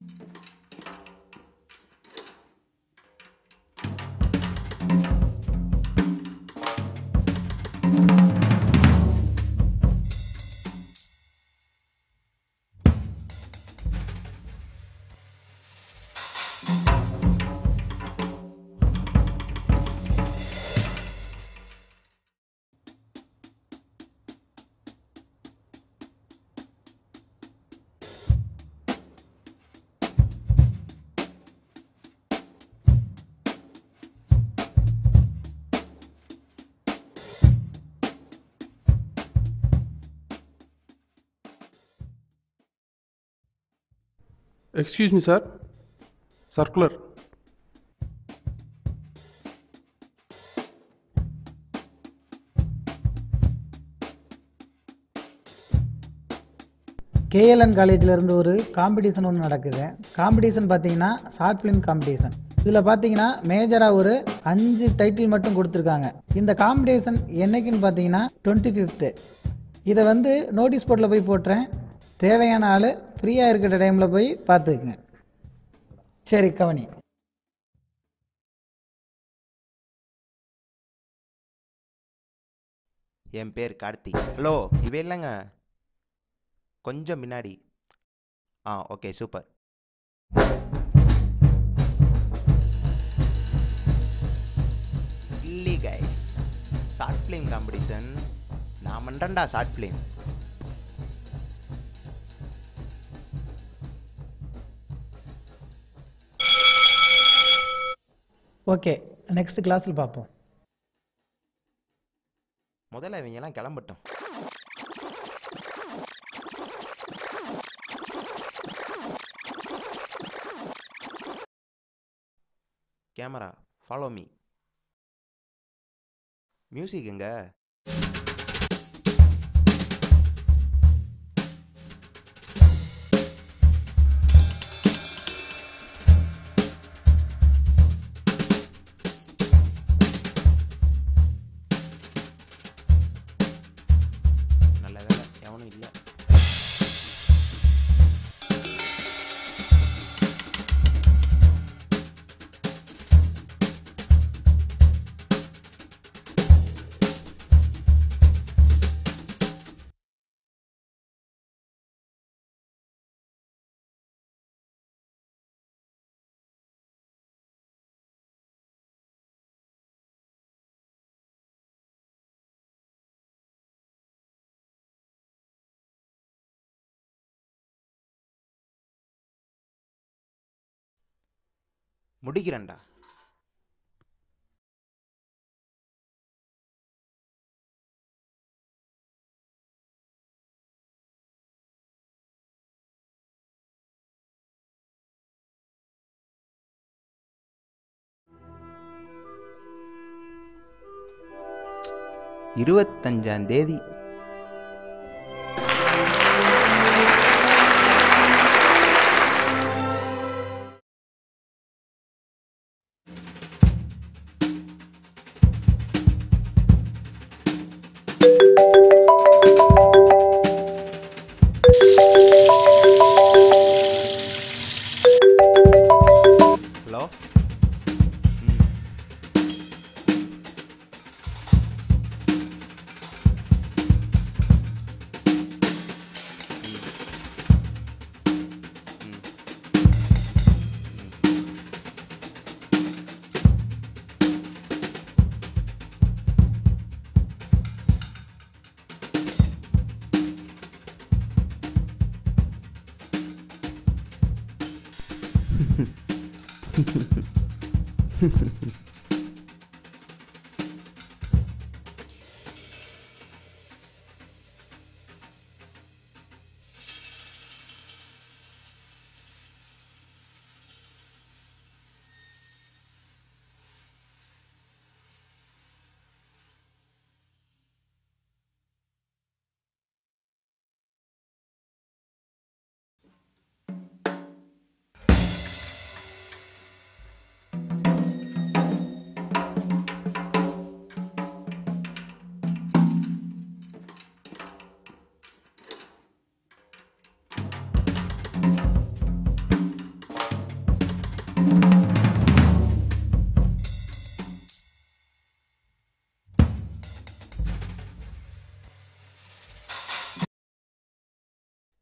Excuse me, sir. Circular. KLN காலேஜில் இருந்து ஒரு காம்படிஷன் ஒன்று நடக்குது காம்படிஷன் பார்த்தீங்கன்னா ஷார்ட் ஃபிலிம் காம்படிஷன் இதில் பார்த்தீங்கன்னா மேஜராக ஒரு அஞ்சு டைட்டில் மட்டும் கொடுத்துருக்காங்க இந்த காம்படிஷன் என்னைக்குன்னு பார்த்தீங்கன்னா டுவெண்ட்டி ஃபிஃப்த்து இதை வந்து நோட்டீஸ் போர்டில் போய் போட்டுறேன் தேவையான ஆள் ஃப்ரீயாக இருக்கிற டைமில் போய் பார்த்துக்குங்க சரி கவனி என் பேர் கார்த்திக் ஹலோ இவ இல்லைங்க கொஞ்சம் முன்னாடி ஆ ஓகே சூப்பர் இல்லை கை ஷார்ட் ஃபிலிம் காம்படிஷன் நான் பண்ணுறேன்டா ஷார்ட் ஃபிலிம் ஓகே நெக்ஸ்ட் கிளாஸில் பார்ப்போம் முதல்ல இவங்கெல்லாம் கிளம்பட்டும் கேமரா ஃபாலோ மீ மியூசிக் எங்க நல்ல வேலை எவனும் இல்லை முடிக்கிறேன்டா இருபத்தஞ்சாம் தேதி ஹலோ ம்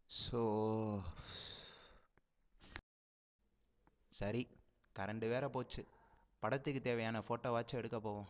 ஸோ சரி கரண்ட் வேற போச்சு படத்துக்கு தேவையான ஃபோட்டோவாச்சும் எடுக்க போவோம்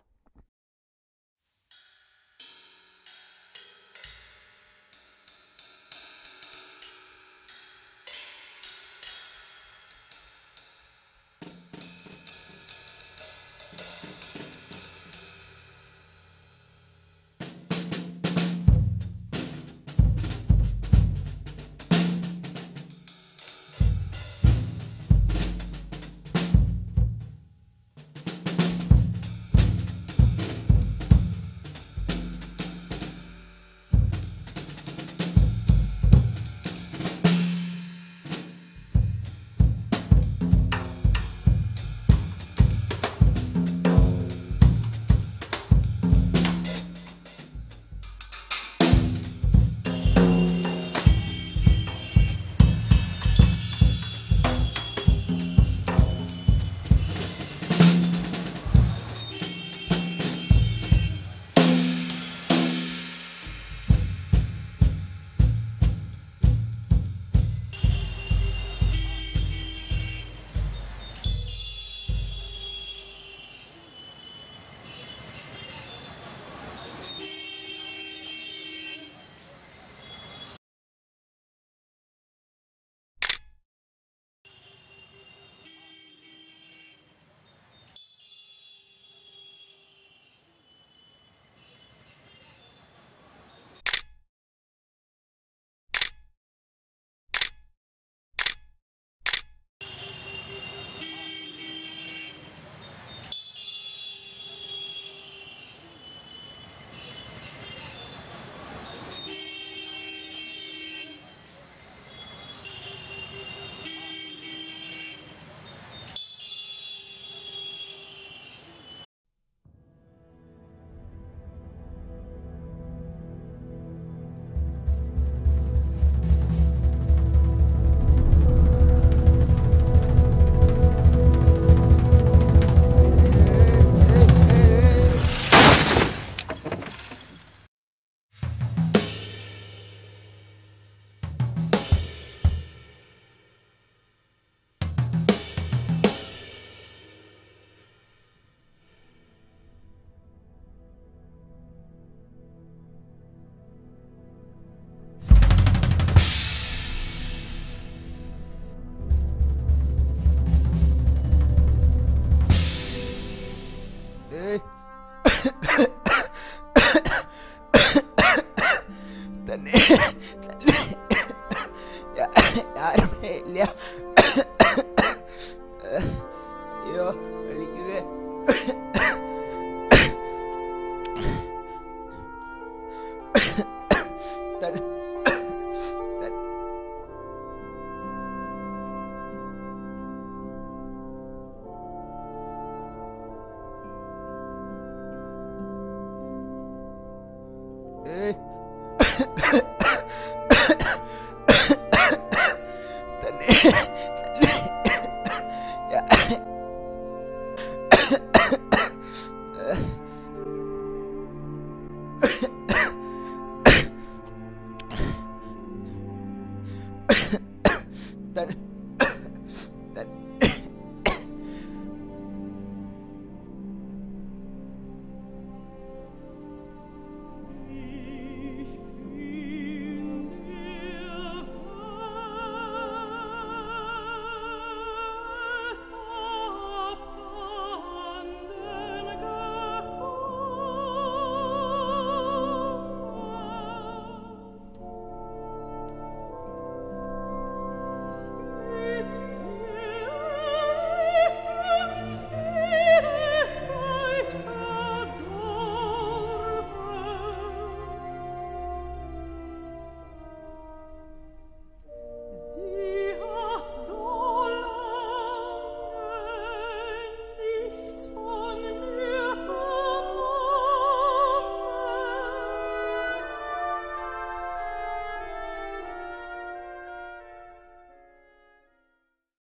ஏய் தண்ணி தண்ணி யா- யாருமே இல்லையா ஐயோ வலிக்குது தண்ணி தண்ணி ஏய் தண்ணி தண்ணி யா- தண்ணி